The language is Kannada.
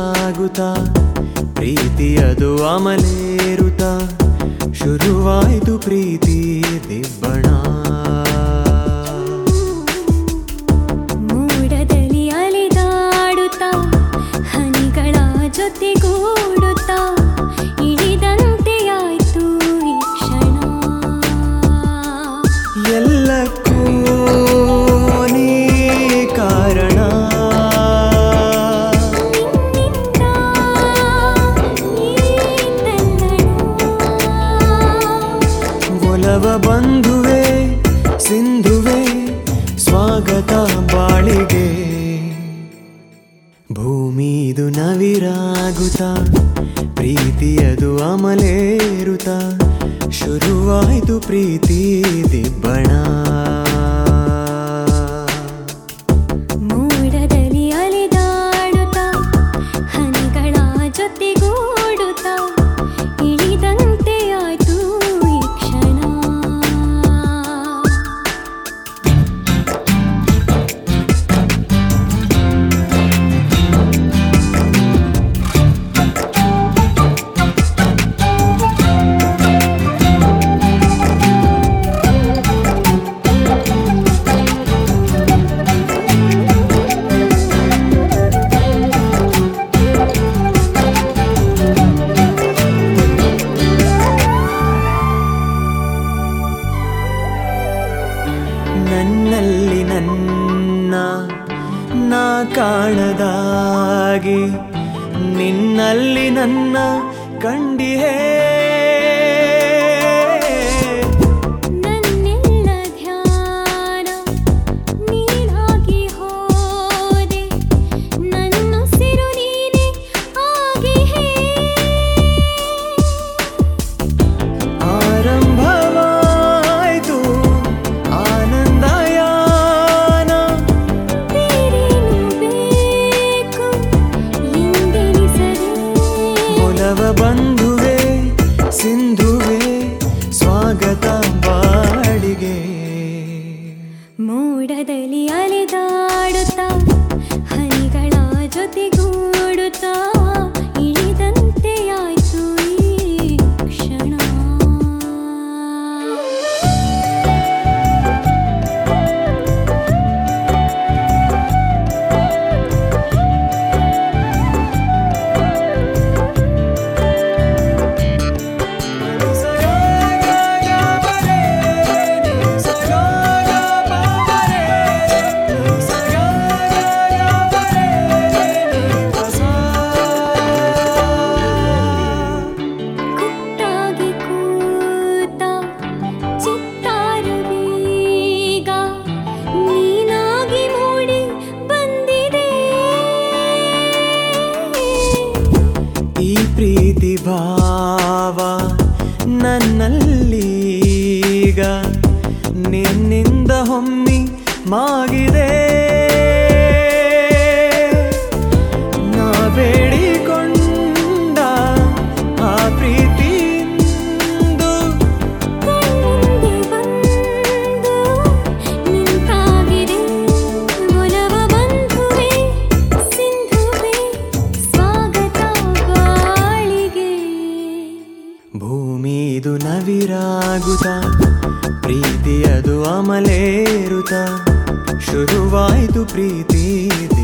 ನವಿರಾಗುತ್ತ ಪ್ರೀತಿಯದು ಅಮಲೇರುತ್ತ ಶುರುವಾಯ್ತು ಪ್ರೀತಿ ದಿಬ್ಬಣ ಮೂಡದಲ್ಲಿ ಅಲೆದಾಡುತ್ತಾ ಹನಿಗಳ ಜೊತೆಗೂಡುತ್ತಾ ಇಳಿದಂತೆಯಾಯ್ತು ಈ ಕ್ಷಣ ಎಲ್ಲಕ್ಕೂ ನೀ ಕಾರಣ ನಿನ್ನಿಂದ ಈ ತಲ್ಲಣ ಒಲವ ಬಂಧುವೆ ಸಿಂಧುವೆ ಸ್ವಾಗತ ಬಾಳಿಗೆ ಭೂಮಿದು ನವಿರಾಗುತ್ತ ಪ್ರೀತಿಯದು ಅಮಲೇರುತ್ತ ಶುರುವಾಯ್ತು ಪ್ರೀತಿ ದಿಬ್ಬಣ ಮೂಡದಲ್ಲಿ ಅಲೆದಾಡುತ್ತಾ ಹನಿಗಳ ಜೊತೆಗೂಡುತ್ತಾ ಇಳಿದಂತೆಯಾಯ್ತು ಈ ಕ್ಷಣ ನನ್ನಲ್ಲಿ ನನ್ನ ನಾ ಕಾಣದಾಗಿ ನಿನ್ನಲ್ಲಿ ನನ್ನ ಕಂಡಿಹೇ ನನ್ನೆಲ್ಲ ಧ್ಯಾನ ನೀನಾಗಿ ಹೋದೆ ನನ್ನುಸಿರು ನೀನೆ ಆಗಿಹೇ ಆರಂಭವಾಯ್ತು ಆನಂದಯಾನ ಬೇರೇನು ಬೇಕು ಎಂದೆನಿಸದೆ ಒಲವ ಬಂಧುವೆ ಸಿಂಧುವೆ ಸ್ವಾಗತ ಬಾಳಿಗೆ ಮೋಡದಲ್ಲಿ ಅಲೆದಾಡುತ್ತಾ ಹನಿಗಳ ಜೊತೆಗೂಡುತ್ತಾ ಇಳಿದಂತೆಯಾಯ್ತು ಈ ಕ್ಷಣ ಕುಟ್ಟಾಗಿ ಕೂತ ಚಿತ್ತಾರವೀಗ ನೀನಾಗಿ ಮೂಡಿ ಬಂದಿದೆ ಈ ಪ್ರೀತಿ ಭಾವ ನನ್ನಲ್ಲೀಗ ನಿನ್ನಿಂದ ಹೊಮ್ಮಿ ಮಾಗಿದೆ ನಾ ಬೇಡಿಕೊಂಡ ಆ ಪ್ರೀತಿಯಿಂದ ಕಣ್ಮುಂದೆ ಬಂದು ನಿಂತಾಗಿದೆ ಒಲವ ಬಂಧುವೆ ಸಿಂಧುವೆ ಸ್ವಾಗತ ಬಾಳಿಗೆ ಭೂಮಿದು ನವಿರಾಗುತ್ತ ಪ್ರೀತಿಯದು ಅಮಲೇರುತ್ತ ಶುರುವಾಯ್ತು ಪ್ರೀತಿ